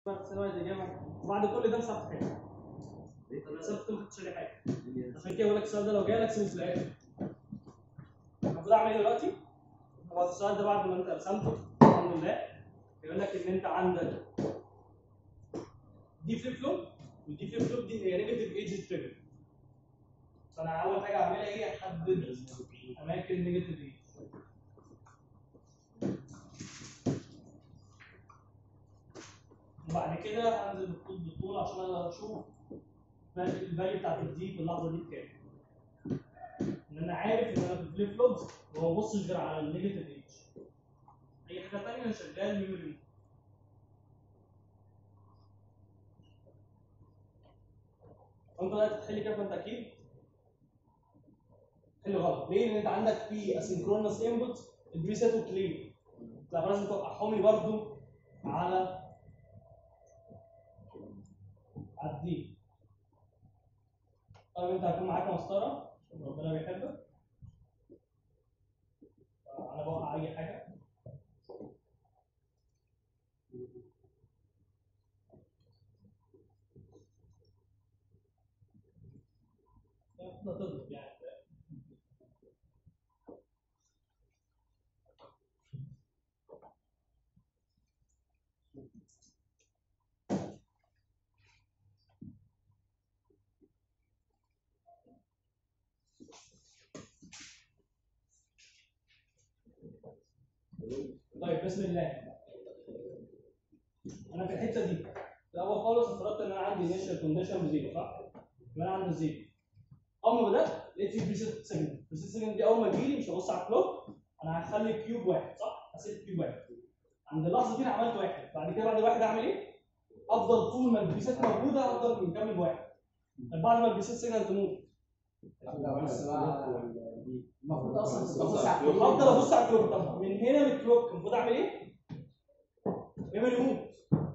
ثانوي الاجابه بعد كل ده مسحت حاجه انا سبت ما خدتش عليه حاجه عشان كده بقول لك السؤال ده لو جالك سيبه في الاخر المفروض اعمل ايه دلوقتي؟ هو السؤال ده بعد ما انت رسمته الحمد لله يقول لك ان انت عندك دي فليب فلوب ودي فليب فلوب دي هي نيجاتيف ايدج تريجر فانا اول حاجه اعملها ايه احدد اماكن نيجاتيف ايدج وبعد كده انزل بالطول بالطول عشان اقدر اشوف الفاليو بتاعت الدي في اللحظه دي بكام ان انا عارف ان انا في الفليب فلوبس ما ببصش غير على النيجاتيف ايدج اي حاجه ثانيه انا شغال ميموري فانت دلوقتي تحل كده فانت اكيد تحل غلط ليه؟ لان انت عندك في اسynchronous انبوت البريسيت وكلين لا لازم توقعهم لي برضه على على الدي طيب انت هيكون معاك مسطره ربنا بيحبك انا بوقع اي حاجه لا تضرب يعني طيب بسم الله انا في الحته دي الاول خالص افترضت ان انا عندي انيشال كونديشن بزيرو صح؟ يبقى انا عندي زيرو اول ما بدات لقيت في بريسيت سيجنال البريسيت سيجنال دي اول ما تجي لي مش هبص على الكلوك انا هخلي كيوب واحد صح؟ هسيب كيوب واحد عند اللحظه دي انا عملت واحد بعد كده بعد واحد اعمل ايه؟ افضل طول ما البريسيت موجوده افضل مكمل بواحد طب بعد ما البريسيت سيجنال تموت لا بس بقى المفروض اصلا تبص على الكلوك. افضل ابص على الكلوك طب من هنا للكلوك المفروض اعمل ايه؟ يعمل يموت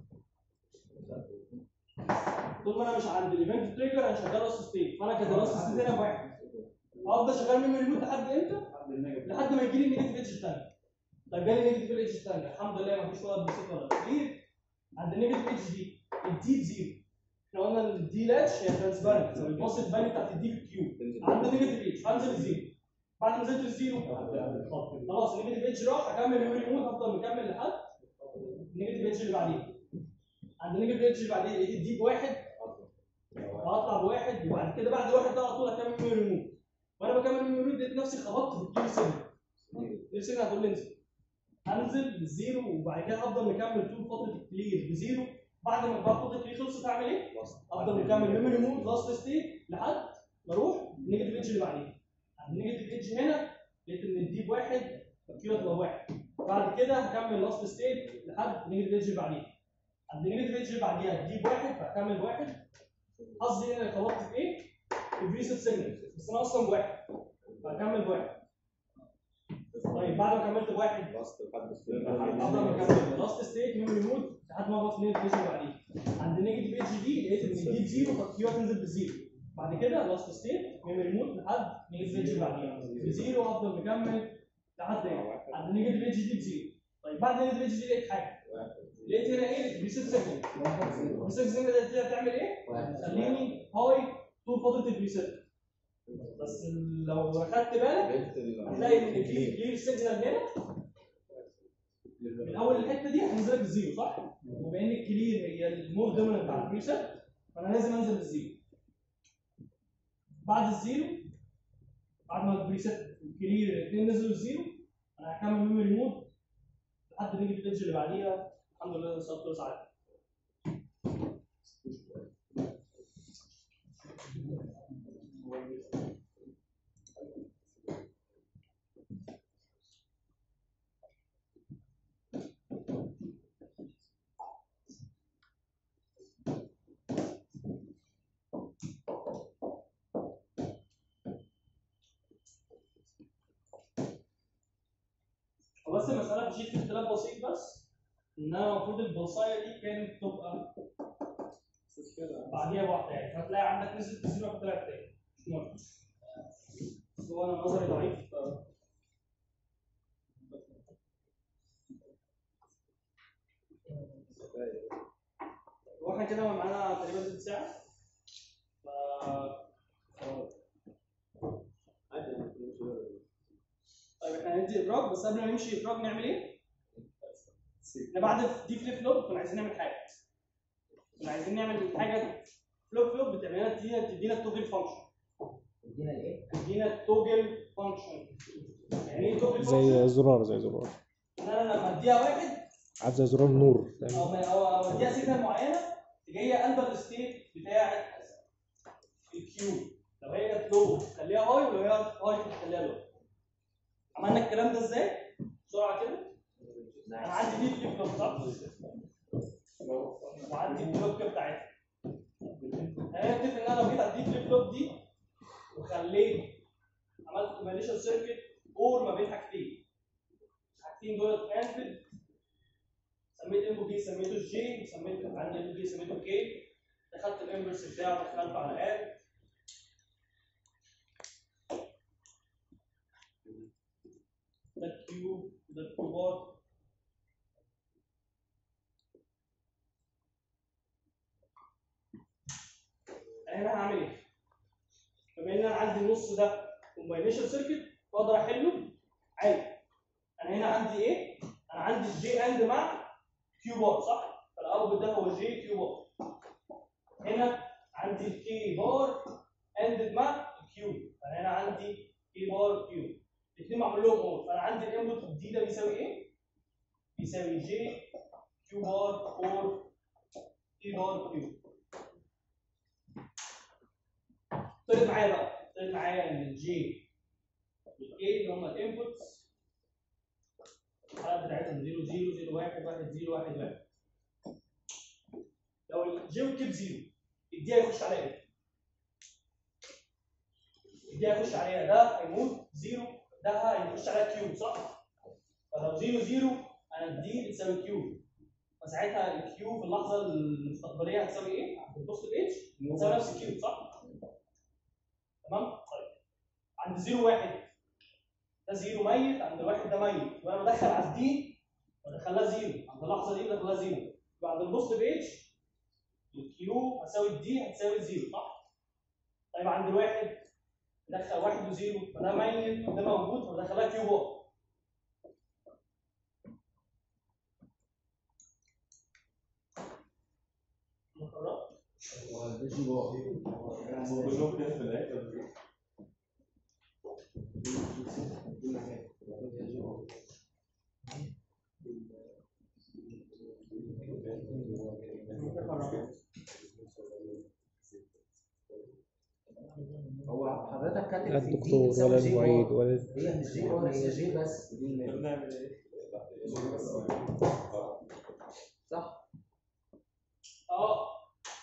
طول ما انا مش عند الايفنت تريجر انا شغال اس ستيت فانا كده الاس ستيت هنا بواحد افضل شغال ميموري يموت لحد امتى؟ لحد ما يجي لي النيجاتيف ايدج الثانيه طيب جالي النيجاتيف ايدج الثانيه الحمد لله ما فيش ولا بسيط ولا كتير عند النيجاتيف ايدج دي الدي بزيرو احنا قلنا ان الدي لاتش هي ترانسبيرنت فبتبص الفاليو بتاعت الدي في الكيو عند النيجاتيف ايدج هنزل الزيرو بعد ما نزلت الزيرو خلاص النيجاتيف ايدج راح اكمل ميموري يموت افضل مكمل لحد النيجاتيف ايدج اللي بعديه عند النيجاتيف ايدج اللي بعديه لقيت الدي بواحد هطلع بواحد وبعد كده بعد واحد ده على طول اكمل ميموري يموت وانا بكمل ميموري يموت لقيت نفسي خبطت في الكيو سيجنال الكيو سيجنال هتقول لي انزل هنزل بالزيرو وبعد كده افضل مكمل طول فتره الكلير بزيرو بعد ما بقى فتره الكلير خلصت اعمل ايه؟ افضل مكمل ميموري مود لاست ستيت لحد ما اروح النيجاتيف ايدج اللي بعديه عند النيجاتيف ايدج هنا لقيت ان الدي بواحد فالكيو هتبقى بواحد بعد كده هكمل لاست ستيت لحد النيجاتيف ايدج اللي بعديه عند النيجاتيف ايدج اللي بعديها الدي بواحد فهكمل بواحد قصدي هنا خبطت في ايه؟ البريسيت سيجنال بس انا اصلا بواحد فهكمل بواحد طيب بعد ما كملت بواحد افضل مكمل لاست ستيت ميموري مود لحد ما اوصل للنيجاتيف ايدج اللي بعديه عند النيجاتيف ايدج دي لقيت ان دي بزيرو فالكيو هتنزل بزيرو بعد كده لاست ستيت ميموري مود لحد نيجاتيف ايدج اللي بعديها بزيرو افضل مكمل لحد ايه؟ عند النيجاتيف ايدج دي بزيرو طيب بعد النيجاتيف ايدج دي لقيت حاجه لقيت هنا ايه؟ بريسيت سيجنال البريسيت سيجنال دي هتعمل ايه؟ تخليني هاي طول فتره البريسيت بس لو اخدت بالك هتلاقي ان في كلير سيجنال هنا من اول الحته دي هنزلك بالزيرو صح؟ وبما ان الكلير هي المور دوميننت بتاع البريسيت فانا لازم انزل بالزيرو بعد الزيرو بعد ما البريسيت الكلير الاثنين نزلوا الزيرو انا هكمل ميموري مود لحد النيجاتيف ايدج اللي بعديها الحمد لله السؤال خلص عادي بس المسألة بتجي في اختلاف بسيط بس إن أنا المفروض البلصاية دي كانت تبقى بعديها بواحدة يعني هتلاقي عندك نزلت زيرو طلعت تاني مش مهم بس هو أنا نظري ضعيف ف- احنا كده معانا تقريبا تلت ساعه ف طيب احنا هندي افراج بس قبل ما نمشي افراج نعمل ايه؟ احنا بعد دي فليب فلوب كنا عايزين نعمل حاجه كنا عايزين نعمل حاجه فلوب فلوب بتعمل لنا تدينا تدينا التوجل فانكشن ادينا الايه؟ تدينا التوجل فانكشن يعني ايه توجل زي فانكشن؟ زرار زي زرار ان انا لما اديها واحد عارف زي زرار نور فاهم او او او اديها سيجنال معينه هي قلبه الستيت بتاعه الكيو لو هي كانت لو تخليها هاي ولو هي هاي تخليها لو عملنا الكلام ده ازاي؟ بسرعه كده انا عندي دي فليب فلوب صح؟ وعندي البلوك بتاعتها هنتفق ان انا لو جيت على الدي فليب فلوب دي وخليت عملت كومبينيشن سيركت اور ما بين حاجتين الحاجتين دول انفد سميت انبو كي سميته جي وسميت عندي انبو كي سميته كي دخلت الانفرس بتاعه دخلته على اد ده كيو ده كيو بار انا هنا هعمل ايه؟ بما ان انا عندي النص ده كومباينيشن سيركت واقدر احله عادي انا هنا عندي ايه؟ انا عندي الجي اند مع كيو بار صح؟ فالاوتبوت ده هو جي كيو بار هنا عندي الكي بار اندد مع الكيو فانا هنا عندي كي بار كيو الاثنين معمول لهم اور فانا عندي الانبوت الجديد ده بيساوي ايه؟ بيساوي جي كيو بار اور كي بار كيو طلع معايا بقى طلع معايا ان الجي والكي اللي هم الانبوتس الحالات بتاعتهم 0 0 0 1 1 0 1 1 لو الجي والكي بزيرو الدي هيخش عليها ايه؟ الدي هيخش عليها ده هيموت زيرو ده هيخش عليها كيو صح؟ فلو 0 0 انا الدي بتساوي كيو فساعتها الكيو في اللحظه المستقبليه هتساوي ايه؟ هتبص الاتش هتساوي نفس الكيو صح؟ تمام؟ طيب عند 0 1 ده زيرو ميت عند الواحد ده ميت وانا بدخل على الدي بدخلها زيرو عند اللحظه دي بدخلها زيرو بعد البوست بيتش الكيو هتساوي الدي هتساوي زيرو صح؟ طيب عند الواحد بدخل واحد وزيرو فده ميت وده موجود فبدخلها كيو بار مقرر؟ هو حضرتك كاتب لا في دي الدكتور بتساوي ولا جي المعيد بار. ولا هي مش جي بار هي جي بس صح اه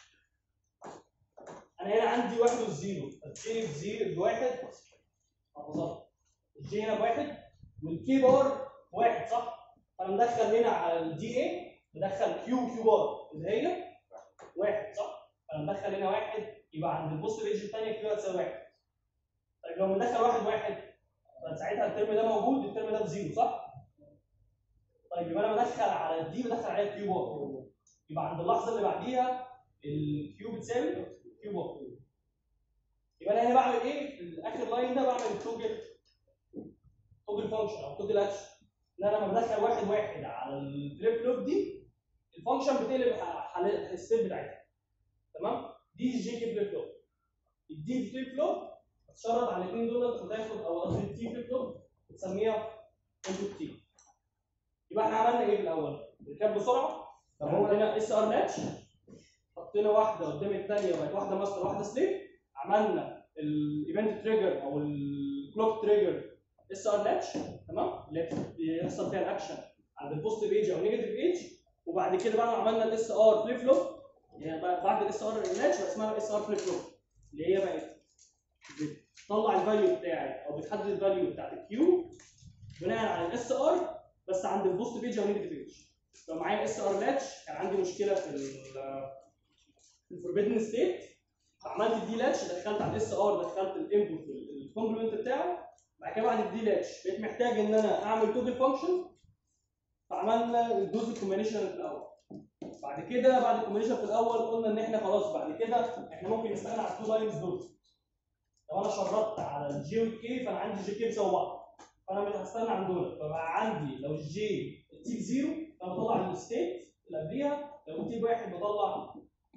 انا هنا عندي واحد والزيرو الجي بزيرو بواحد بالظبط الجي هنا بواحد والكي بار واحد صح؟ فانا مدخل هنا على الدي اي مدخل كيو كيو بار اللي هي واحد صح؟ فانا مدخل هنا واحد يبقى عند البوست ايدج الثانيه كيو هتساوي واحد طيب لو مدخل واحد واحد فساعتها الترم ده موجود الترم ده بزيرو صح؟ طيب يبقى انا بدخل على الدي بدخل عليها كيو بار يبقى عند اللحظه اللي بعديها الكيو بتساوي كيو بار يبقى انا هنا بعمل ايه في اخر لاين ده بعمل التوجل توجل فانكشن او توجل اكشن ان انا لما بدخل واحد واحد على الفليب فلوب دي الفانكشن بتقلب ح- حل- الستيت بتاعتها تمام دي الجي كي فليب فلوب الدي فليب فلوب هتشرط على الاثنين دول وتاخد او قصدي التي فليب فلوب وتسميها انبوت تي يبقى احنا عملنا ايه في الاول؟ ركاب بسرعه طب هو هو عندنا اس ار ماتش حطينا واحده قدام الثانيه وبقت واحده ماستر واحده سليف عملنا الايفنت تريجر او الكلوك تريجر اس ار لاتش تمام اللي بيحصل فيها الاكشن عند البوزيتيف ايج او نيجاتيف ايج وبعد كده بقى عملنا الاس ار فليب فلوب يعني بقى بعد الاس ار لاتش بقى اسمها اس ار فليب فلوب اللي هي بقت بتطلع الفاليو بتاعي او بتحدد الفاليو بتاعت الكيو بناء على الاس ار بس عند البوزيتيف ايج او نيجاتيف ايج لو معايا اس ار لاتش كان عندي مشكله في ال- في الفوربيدن ستيت فعملت الدي لاتش دخلت على الاس ار دخلت الانبوت الكومبلمنت بتاعه بعد كده بعد الدي لاتش بقيت محتاج ان انا اعمل توجل فانكشن فعملنا الجزء الكومبينيشن في الاول بعد كده بعد الكومبينيشن في الاول قلنا ان احنا خلاص بعد كده احنا ممكن نستغنى عن التو لاينز دول لو انا شرطت على الجي والكي فانا عندي جي كي بيساوي بعض فانا مش هستغنى عن دول فبقى عندي لو الجي تي بزيرو فانا بطلع الستيت اللي قبليها لو تي بواحد بطلع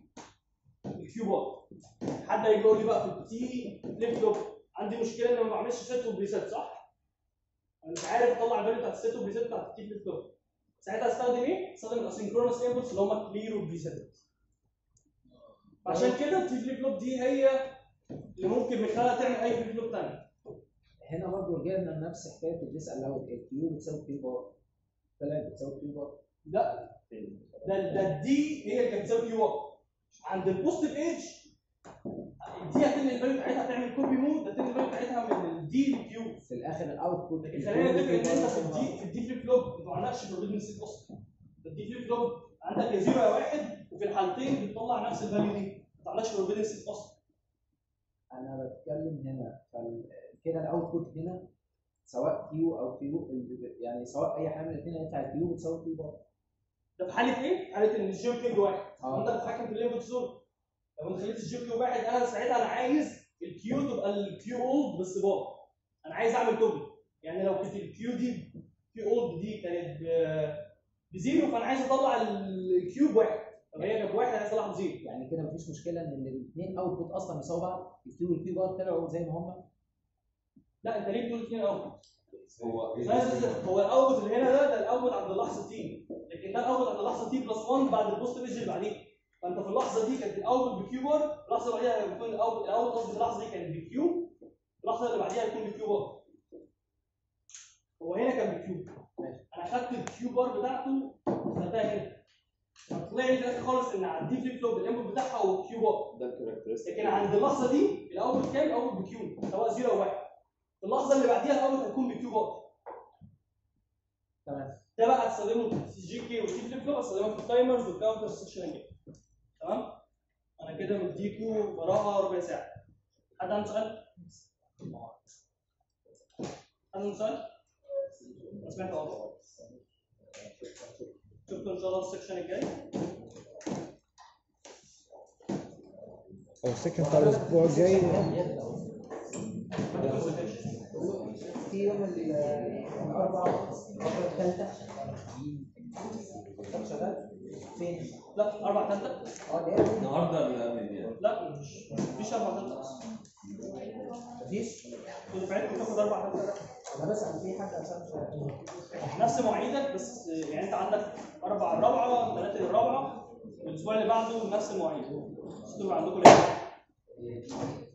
الكيو بار حد هيجي يقول لي بقى في التي فليب فلوب عندي مشكله ان أنا ما بعملش سيت وبريسيت صح؟ انا مش عارف اطلع الفاليو بتاعت السيت وبريسيت بتاعت التي فليب فلوب ساعتها استخدم ايه؟ استخدم الاسynchronous انبوتس اللي هم كلير وبريسيت عشان كده التي فليب فلوب دي هي اللي ممكن من خلالها تعمل اي فليب فلوب ثانيه هنا برضه رجعنا لنفس حكايه بنسال لو الكيو بتساوي كيو بار طلعت بتساوي كيو بار لا ده ده الدي هي اللي كانت بتساوي كيو ار عند البوزيتيف ايدج دي هتنقل الفاليو بتاعتها تعمل كوبي مود هتنقل الفاليو بتاعتها من الدي للكيو في الاخر الاوتبوت لكن خلينا نتفق ان انت في الدي في الدي فليب فلوب انت ما عندكش بروبابيلتي ست اصلا في الدي فليب فلوب عندك يا زيرو يا واحد وفي الحالتين بتطلع نفس الفاليو دي ما عندكش بروبابيلتي ست اصلا انا بتكلم هنا فال- كده الاوتبوت هنا سواء كيو او كيو يعني سواء اي حاجه من الاثنين هيطلع كيو بتساوي كيو بار ده في حاله ايه؟ في حاله ان الجي كيو بواحد اه. وانت بتتحكم في الانبوت زون لو انت خليت الجي كيو واحد انا ساعتها انا عايز الكيو تبقى الكيو اولد بس بار انا عايز اعمل كوبي يعني لو كنت الكيو دي كيو اولد دي كانت ب- بزيرو فانا عايز اطلع الكيو بواحد طب هي كانت بواحد انا عايز اطلعها بزيرو يعني كده مفيش مشكله ان الاثنين اوتبوت اصلا يساووا بعض الكيو والكيو بار طلعوا زي ما هم لا انت ليه بتقول اثنين اوت؟ هو هو الاوت اللي هنا ده ده الاوت عند اللحظه تي لكن ده الاوت عند اللحظه تي بلس 1 بعد البوست بيج اللي بعديه فانت في اللحظه دي كانت الاوت بكيو بار اللحظه اللي بعديها هيكون الاوت الاوت قصدي في اللحظه دي كانت بكيو اللحظه اللي بعديها هيكون بكيو بار هو هنا كان بكيو انا خدت الكيو بار بتاعته خدتها هنا فطلع لي في الاخر خالص ان على الدي فليب فلوب الانبوت بتاعها هو كيو بار ده الكاركترستيك لكن عند اللحظه دي الاوت كام؟ الاوت بكيو سواء 0 او 1 في اللحظه اللي بعديها الاوت هيكون بكيو بار تمام ده بقى هتستخدمه في جي كي وتي فليب فلوب هستخدمه في التايمرز والكاونتر سكشن تمام انا كده مديكوا براءه ربع ساعه حد عنده سؤال؟ حد عنده سؤال؟ أنا سمعت اه شفتوا ان شاء الله السكشن الجاي هو السكن بتاع الاسبوع الجاي في يوم ال- الاربعاء الاربعاء الثالثه طب شغال فين؟ لا اربع ثالثه اه ده إيه؟ النهارده اللي قبل دي لا مش مفيش اربع ثالثه اصلا مفيش كنت دفعتكم تاخد اربع ثالثه انا بسال في حد عشان نفس مواعيدك بس يعني انت عندك اربع الرابعه ثلاثه الرابعه الاسبوع اللي بعده نفس المواعيد بس انتوا عندكم ليه؟